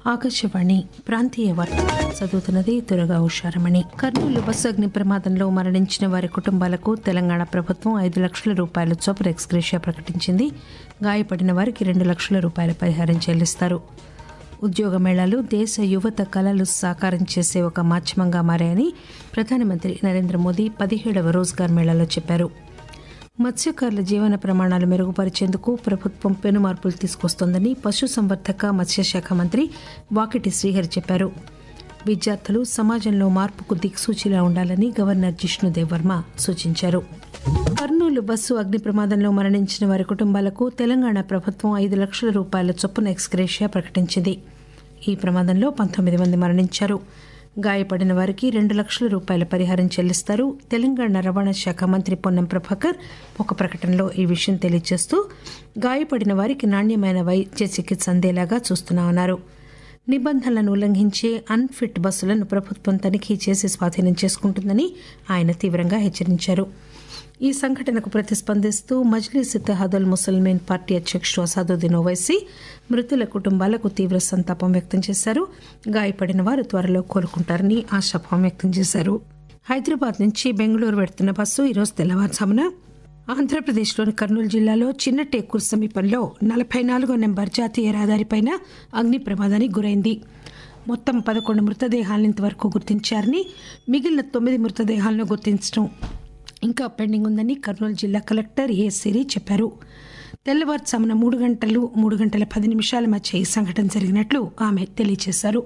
ఆకాశవాణి ప్రాంతీయ వార్తలు చదువుతున్నది దురగా ఉషారమణి కర్నూలు బస్సు అగ్ని ప్రమాదంలో మరణించిన వారి కుటుంబాలకు తెలంగాణ ప్రభుత్వం ఐదు లక్షల రూపాయల చొప్పున ఎక్స్గ్రేషియా ప్రకటించింది గాయపడిన వారికి రెండు లక్షల రూపాయల పరిహారం చెల్లిస్తారు ఉద్యోగ మేళాలు దేశ యువత కళలు సాకారం చేసే ఒక మాధ్యమంగా మారాయని ప్రధానమంత్రి నరేంద్ర మోదీ పదిహేడవ రోజ్గార్ మేళాలో చెప్పారు మత్స్యకారుల జీవన ప్రమాణాలు మెరుగుపరిచేందుకు ప్రభుత్వం పెను మార్పులు తీసుకొస్తోందని పశుసంవర్ధక మత్స్యశాఖ మంత్రి వాకిటి శ్రీహరి చెప్పారు విద్యార్థులు సమాజంలో మార్పుకు దిక్సూచిలా ఉండాలని గవర్నర్ జిష్ణుదేవ్ వర్మ సూచించారు కర్నూలు బస్సు అగ్ని ప్రమాదంలో మరణించిన వారి కుటుంబాలకు తెలంగాణ ప్రభుత్వం ఐదు లక్షల రూపాయల చొప్పున ఎక్స్గ్రేషియా ప్రకటించింది ఈ ప్రమాదంలో పంతొమ్మిది మంది మరణించారు గాయపడిన వారికి రెండు లక్షల రూపాయల పరిహారం చెల్లిస్తారు తెలంగాణ రవాణా శాఖ మంత్రి పొన్నం ప్రభాకర్ ఒక ప్రకటనలో ఈ విషయం తెలియజేస్తూ గాయపడిన వారికి నాణ్యమైన వైద్య చికిత్స అందేలాగా చూస్తున్నామన్నారు నిబంధనలను ఉల్లంఘించే అన్ఫిట్ బస్సులను ప్రభుత్వం తనిఖీ చేసి స్వాధీనం చేసుకుంటుందని ఆయన తీవ్రంగా హెచ్చరించారు ఈ సంఘటనకు ప్రతిస్పందిస్తూ మజ్లీస్ ఇత్తహాదుల్ ముసల్మేన్ పార్టీ అధ్యక్షుడు అసాదుద్దీన్ ఓవైసీ మృతుల కుటుంబాలకు తీవ్ర సంతాపం వ్యక్తం చేశారు గాయపడిన వారు త్వరలో కోలుకుంటారని ఆశాభావం వ్యక్తం చేశారు హైదరాబాద్ నుంచి బెంగళూరు వెడుతున్న బస్సు ఈరోజు తెల్లవారుజామున ఆంధ్రప్రదేశ్లోని కర్నూలు జిల్లాలో చిన్న టేకూరు సమీపంలో నలభై నాలుగో నెంబర్ జాతీయ రహదారిపైన అగ్ని ప్రమాదానికి గురైంది మొత్తం పదకొండు మృతదేహాలను ఇంతవరకు గుర్తించారని మిగిలిన తొమ్మిది మృతదేహాలను గుర్తించడం ఇంకా పెండింగ్ ఉందని కర్నూలు జిల్లా కలెక్టర్ ఏ సిరి చెప్పారు తెల్లవారుజామున మూడు గంటలు మూడు గంటల పది నిమిషాల మధ్య ఈ సంఘటన జరిగినట్లు ఆమె తెలియజేశారు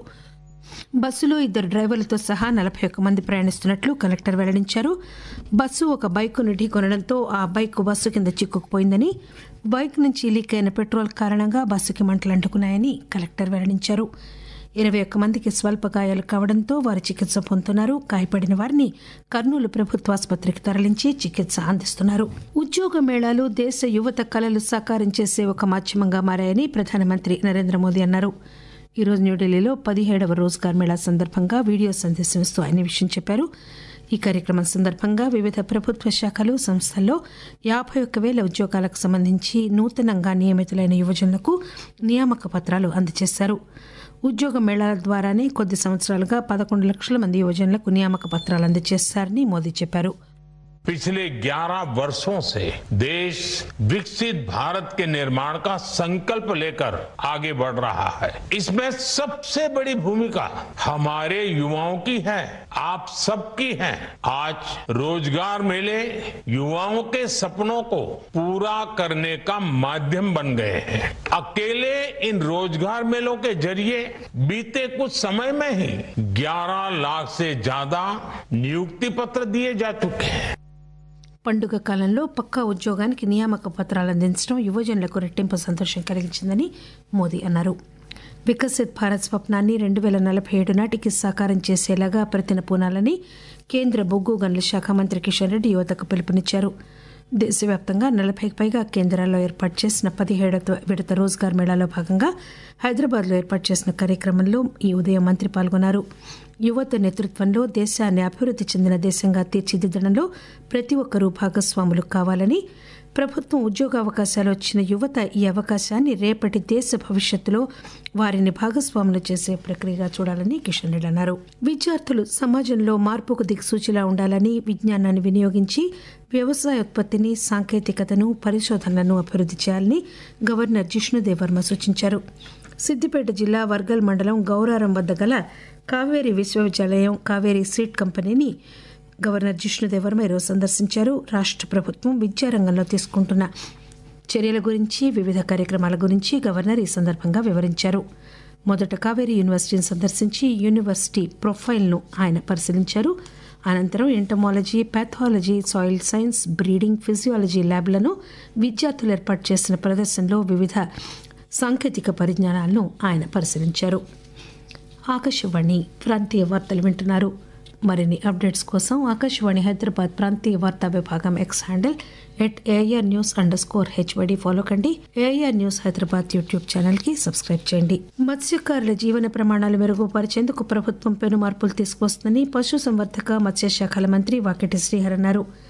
బస్సులో ఇద్దరు డ్రైవర్లతో సహా నలభై ఒక్క మంది ప్రయాణిస్తున్నట్లు కలెక్టర్ వెల్లడించారు బస్సు ఒక బైకును ఢీకొనడంతో ఆ బైక్ బస్సు కింద చిక్కుకుపోయిందని బైక్ నుంచి లీక్ అయిన పెట్రోల్ కారణంగా బస్సుకి మంటలు అంటుకున్నాయని కలెక్టర్ వెల్లడించారు ఇరవై ఒక్క మందికి స్వల్ప గాయాలు కావడంతో వారు చికిత్స పొందుతున్నారు గాయపడిన వారిని కర్నూలు ప్రభుత్వ ఆసుపత్రికి తరలించి చికిత్స అందిస్తున్నారు ఉద్యోగ మేళాలు దేశ యువత కళలు సాకారం చేసే ఒక మాధ్యమంగా మారాయని ప్రధానమంత్రి నరేంద్ర మోదీ అన్నారు ఈరోజు న్యూఢిల్లీలో పదిహేడవ రోజ్గార్ మేళా సందర్భంగా వీడియో సందేశం ఇస్తూ ఆయన ఈ విషయం చెప్పారు ఈ కార్యక్రమం సందర్భంగా వివిధ ప్రభుత్వ శాఖలు సంస్థల్లో యాభై ఒక్క వేల ఉద్యోగాలకు సంబంధించి నూతనంగా నియమితులైన యువజనులకు నియామక పత్రాలు అందజేశారు ఉద్యోగ మేళాల ద్వారానే కొద్ది సంవత్సరాలుగా పదకొండు లక్షల మంది యువజనులకు నియామక పత్రాలు అందజేశారని మోదీ చెప్పారు पिछले 11 वर्षों से देश विकसित भारत के निर्माण का संकल्प लेकर आगे बढ़ रहा है इसमें सबसे बड़ी भूमिका हमारे युवाओं की है आप सबकी है आज रोजगार मेले युवाओं के सपनों को पूरा करने का माध्यम बन गए हैं अकेले इन रोजगार मेलों के जरिए बीते कुछ समय में ही 11 लाख से ज्यादा नियुक्ति पत्र दिए जा चुके हैं పండుగ కాలంలో పక్కా ఉద్యోగానికి నియామక పత్రాలు అందించడం యువజనులకు రెట్టింపు సంతోషం కలిగించిందని మోదీ అన్నారు వికసిత్ భారత్ స్వప్నాన్ని రెండు వేల నలభై ఏడు నాటికి సాకారం చేసేలాగా ప్రతిన పూనాలని కేంద్ర బొగ్గు గనుల శాఖ మంత్రి కిషన్ రెడ్డి యువతకు పిలుపునిచ్చారు దేశవ్యాప్తంగా నలభైకి పైగా కేంద్రాల్లో ఏర్పాటు చేసిన పదిహేడవ విడత రోజ్గార్ మేళాలో భాగంగా హైదరాబాద్లో ఏర్పాటు చేసిన కార్యక్రమంలో ఈ ఉదయం మంత్రి పాల్గొన్నారు యువత నేతృత్వంలో దేశాన్ని అభివృద్ధి చెందిన దేశంగా తీర్చిదిద్దడంలో ప్రతి ఒక్కరూ భాగస్వాములు కావాలని ప్రభుత్వం ఉద్యోగావకాశాలు వచ్చిన యువత ఈ అవకాశాన్ని రేపటి దేశ భవిష్యత్తులో వారిని భాగస్వాములు చేసే ప్రక్రియగా చూడాలని కిషన్ రెడ్డి అన్నారు విద్యార్థులు సమాజంలో మార్పుకు దిక్సూచిలా ఉండాలని విజ్ఞానాన్ని వినియోగించి వ్యవసాయ ఉత్పత్తిని సాంకేతికతను పరిశోధనలను అభివృద్ధి చేయాలని గవర్నర్ జిష్ణుదేవ్ వర్మ సూచించారు సిద్దిపేట జిల్లా వర్గల్ మండలం గౌరారం వద్ద గల కావేరీ విశ్వవిద్యాలయం కావేరీ సీడ్ కంపెనీని గవర్నర్ జిష్ణుదేవ్ వర్మ ఈరోజు సందర్శించారు రాష్ట్ర ప్రభుత్వం విద్యారంగంలో తీసుకుంటున్న చర్యల గురించి వివిధ కార్యక్రమాల గురించి గవర్నర్ ఈ సందర్భంగా వివరించారు మొదట కావేరీ యూనివర్సిటీని సందర్శించి యూనివర్సిటీ ప్రొఫైల్ను ఆయన పరిశీలించారు అనంతరం entomology pathology soil science breeding physiology ల్యాబ్లను విద్యార్థులు ఏర్పాటు చేసిన ప్రదర్శనలో వివిధ సాంకేతిక పరిజ్ఞానాలను ఆయన పరిశీలించారు ఆకాశవాణి ప్రాంతీయ వార్తలు వింటున్నారు మరిన్ని అప్డేట్స్ కోసం ఆకాశవాణి హైదరాబాద్ ప్రాంతీయ వార్తా విభాగం X handle at AR news underscore HYD follow కండి AR news Hyderabad YouTube channel కి సబ్స్క్రైబ్ చేయండి మత్స్యకారుల జీవన ప్రమాణాలు మెరుగుపరిచేందుకు ప్రభుత్వం పెను మార్పులు తీసుకొస్తుందని పశుసంవర్ధక మత్స్యశాఖల మంత్రి వాకిటి శ్రీహర్ అన్నారు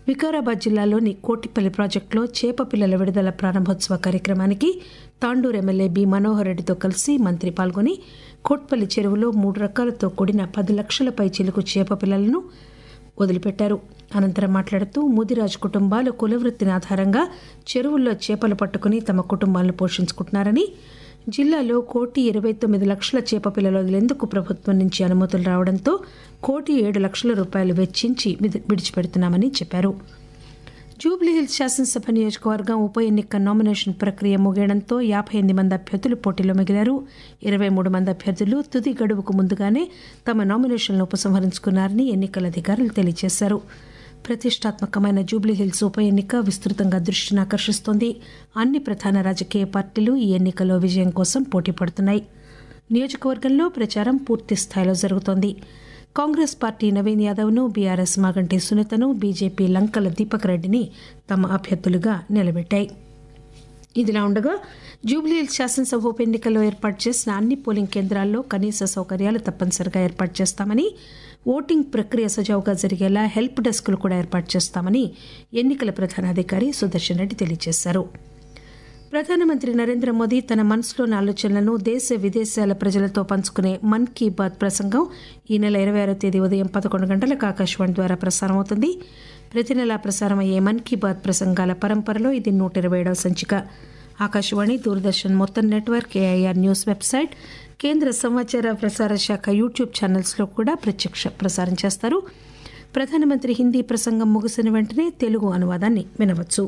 వికారాబాద్ జిల్లాలోని కోటిపల్లి ప్రాజెక్టులో చేప పిల్లల విడుదల ప్రారంభోత్సవ కార్యక్రమానికి తాండూరు ఎమ్మెల్యే బి మనోహర్ రెడ్డితో కలిసి మంత్రి పాల్గొని కోట్పల్లి చెరువులో మూడు రకాలతో కూడిన పది లక్షల పై చిలుకు చేప పిల్లలను వదిలిపెట్టారు అనంతరం మాట్లాడుతూ ముదిరాజ్ కుటుంబాలు కులవృత్తిని ఆధారంగా చెరువుల్లో చేపలు పట్టుకుని తమ కుటుంబాలను పోషించుకుంటున్నారని జిల్లాలో కోటి ఇరవై తొమ్మిది లక్షల చేప పిల్లలు వదిలేందుకు ప్రభుత్వం నుంచి అనుమతులు రావడంతో కోటి ఏడు లక్షల రూపాయలు వెచ్చించి విడి- విడిచిపెడుతున్నామని చెప్పారు జూబ్లీహిల్స్ శాసనసభ నియోజకవర్గం ఉప ఎన్నిక నామినేషన్ ప్రక్రియ ముగియడంతో యాభై ఎనిమిది మంది అభ్యర్థులు పోటీలో మిగిలారు ఇరవై మూడు మంది అభ్యర్థులు తుది గడువుకు ముందుగానే తమ నామినేషన్లు ఉపసంహరించుకున్నారని ఎన్నికల అధికారులు తెలియజేశారు ప్రతిష్టాత్మకమైన జూబ్లీహిల్స్ ఉప ఎన్నిక విస్తృతంగా దృష్టిని ఆకర్షిస్తోంది అన్ని ప్రధాన రాజకీయ పార్టీలు ఈ ఎన్నికలో విజయం కోసం పోటీ పడుతున్నాయి నియోజకవర్గంలో ప్రచారం పూర్తి స్థాయిలో జరుగుతోంది కాంగ్రెస్ పార్టీ నవీన్ యాదవ్ను బీఆర్ఎస్ మాగంటి సునీతను బీజేపీ లంకల దీపక్ రెడ్డిని తమ అభ్యర్థులుగా నిలబెట్టాయి ఇదిలా ఉండగా జూబ్లీహిల్స్ శాసనసభ ఉప ఎన్నికల్లో ఏర్పాటు చేసిన అన్ని పోలింగ్ కేంద్రాల్లో కనీస సౌకర్యాలు తప్పనిసరిగా ఏర్పాటు చేస్తామని ఓటింగ్ ప్రక్రియ సజావుగా జరిగేలా హెల్ప్ డెస్క్లు కూడా ఏర్పాటు చేస్తామని ఎన్నికల ప్రధానాధికారి సుదర్శన్ రెడ్డి తెలియజేశారు ప్రధానమంత్రి నరేంద్ర మోదీ తన మనసులోని ఆలోచనలను దేశ విదేశాల ప్రజలతో పంచుకునే మన్ కీ బాత్ ప్రసంగం ఈ నెల ఇరవై ఆరో తేదీ ఉదయం పదకొండు గంటలకు ఆకాశవాణి ద్వారా ప్రసారం అవుతుంది ప్రతి నెలా ప్రసారం అయ్యే మన్ కీ బాత్ ప్రసంగాల పరంపరలో ఇది నూట ఇరవై ఏడవ సంచిక ఆకాశవాణి దూరదర్శన్ మొత్తం నెట్వర్క్ ఏఐఆర్ న్యూస్ వెబ్సైట్ కేంద్ర సమాచార ప్రసార శాఖ యూట్యూబ్ ఛానల్స్లో కూడా ప్రత్యక్ష ప్రసారం చేస్తారు ప్రధానమంత్రి హిందీ ప్రసంగం ముగిసిన వెంటనే తెలుగు అనువాదాన్ని వినవచ్చు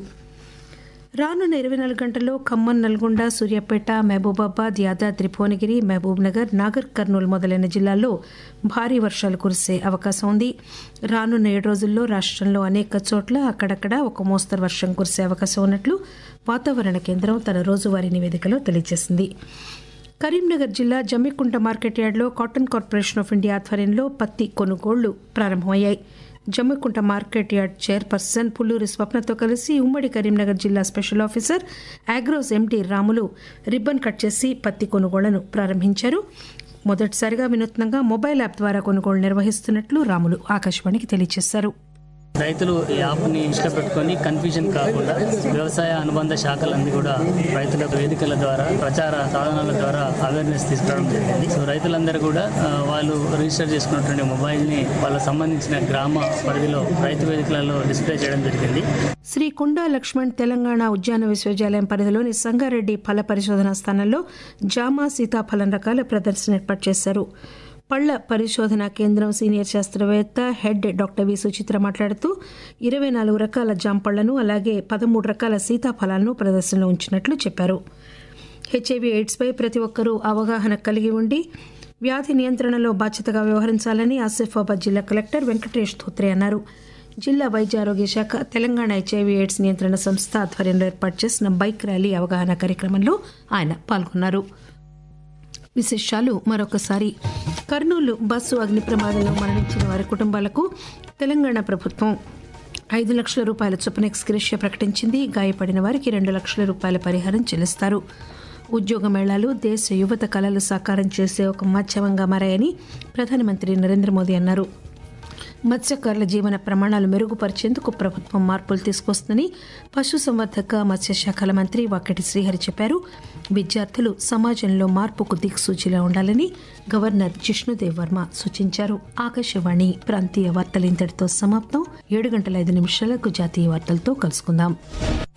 రానున్న ఇరవై నాలుగు గంటల్లో ఖమ్మం నల్గొండ సూర్యాపేట మహబూబాబాద్ యాదాద్రి భువనగిరి మహబూబ్ నగర్ నాగర్ కర్నూలు మొదలైన జిల్లాల్లో భారీ వర్షాలు కురిసే అవకాశం ఉంది రానున్న ఏడు రోజుల్లో రాష్ట్రంలో అనేక చోట్ల అక్కడక్కడ ఒక మోస్తరు వర్షం కురిసే అవకాశం ఉన్నట్లు వాతావరణ కేంద్రం తన రోజువారీ నివేదికలో తెలియజేసింది కరీంనగర్ జిల్లా జమ్మికుంట మార్కెట్ యార్డ్లో కాటన్ కార్పొరేషన్ ఆఫ్ ఇండియా ఆధ్వర్యంలో పత్తి కొనుగోళ్లు ప్రారంభమయ్యాయి Jammikunta market yard chairperson Pulluri స్వప్నతో కలిసి ఉమ్మడి కరీంనగర్ జిల్లా special officer Agros MD Ramulu ribbon cut చేసి పత్తి కొనుగోళ్లను ప్రారంభించారు మొదటిసారిగా వినూత్నంగా మొబైల్ యాప్ ద్వారా కొనుగోళ్లు నిర్వహిస్తున్నట్లు రాములు ఆకాశవాణికి తెలియజేశారు రైతులు ఈ యాప్ని దృష్టిలో పెట్టుకొని కన్ఫ్యూజన్ కాకుండా వ్యవసాయ అనుబంధ శాఖలన్నీ కూడా రైతుల వేదికల ద్వారా ప్రచార సాధనాల ద్వారా అవేర్నెస్ తీసుకురావడం జరిగింది సో రైతులందరూ కూడా ఆ, వాళ్ళు రిజిస్టర్ చేసుకున్నటువంటి మొబైల్ని వాళ్ళకి సంబంధించిన గ్రామ పరిధిలో రైతు వేదికలలో డిస్ప్లే చేయడం జరిగింది శ్రీ కుండా లక్ష్మణ్ తెలంగాణ ఉద్యాన విశ్వవిద్యాలయం పరిధిలోని సంగారెడ్డి ఫల పరిశోధన స్థానంలో జామ సీతాఫలం రకాల ప్రదర్శన ఏర్పాటు చేశారు పళ్ల పరిశోధన కేంద్రం సీనియర్ శాస్త్రవేత్త హెడ్ డాక్టర్ వి సుచిత్ర మాట్లాడుతూ ఇరవై నాలుగు రకాల జాంపళ్లను అలాగే పదమూడు రకాల సీతాఫలాలను ప్రదర్శనలో ఉంచినట్లు చెప్పారు హెచ్ఐవి ఎయిడ్స్పై ప్రతి ఒక్కరూ అవగాహన కలిగి ఉండి వ్యాధి నియంత్రణలో బాధ్యతగా వ్యవహరించాలని ఆసిఫాబాద్ జిల్లా కలెక్టర్ వెంకటేష్ ధోత్రే అన్నారు జిల్లా వైద్య ఆరోగ్య శాఖ తెలంగాణ హెచ్ఐవి ఎయిడ్స్ నియంత్రణ సంస్థ ఆధ్వర్యంలో ఏర్పాటు చేసిన బైక్ ర్యాలీ అవగాహన కార్యక్రమంలో ఆయన పాల్గొన్నారు విశేషాలు మరొకసారి కర్నూలు బస్సు అగ్ని ప్రమాదంలో మరణించిన వారి కుటుంబాలకు తెలంగాణ ప్రభుత్వం ఐదు లక్షల రూపాయల చొప్పున ఎక్స్గ్రేషియా ప్రకటించింది గాయపడిన వారికి రెండు లక్షల రూపాయల పరిహారం చెల్లిస్తారు ఉద్యోగ మేళాలు దేశ యువత కళలు సాకారం చేసే ఒక మాధ్యమంగా మారాయని ప్రధానమంత్రి నరేంద్ర మోదీ అన్నారు మత్స్యకారుల జీవన ప్రమాణాలు మెరుగుపరిచేందుకు ప్రభుత్వం మార్పులు తీసుకొస్తుందని పశుసంవర్ధక మత్స్యశాఖల మంత్రి వాకటి శ్రీహరి చెప్పారు విద్యార్థులు సమాజంలో మార్పుకు దిక్సూచిలా ఉండాలని గవర్నర్ జిష్ణుదేవ్ వర్మ సూచించారు ఆకాశవాణి ప్రాంతీయ వార్తలు ఇంతటితో సమాప్తం ఏడు గంటల ఐదు నిమిషాలకు జాతీయ వార్తలతో కలుసుకుందాం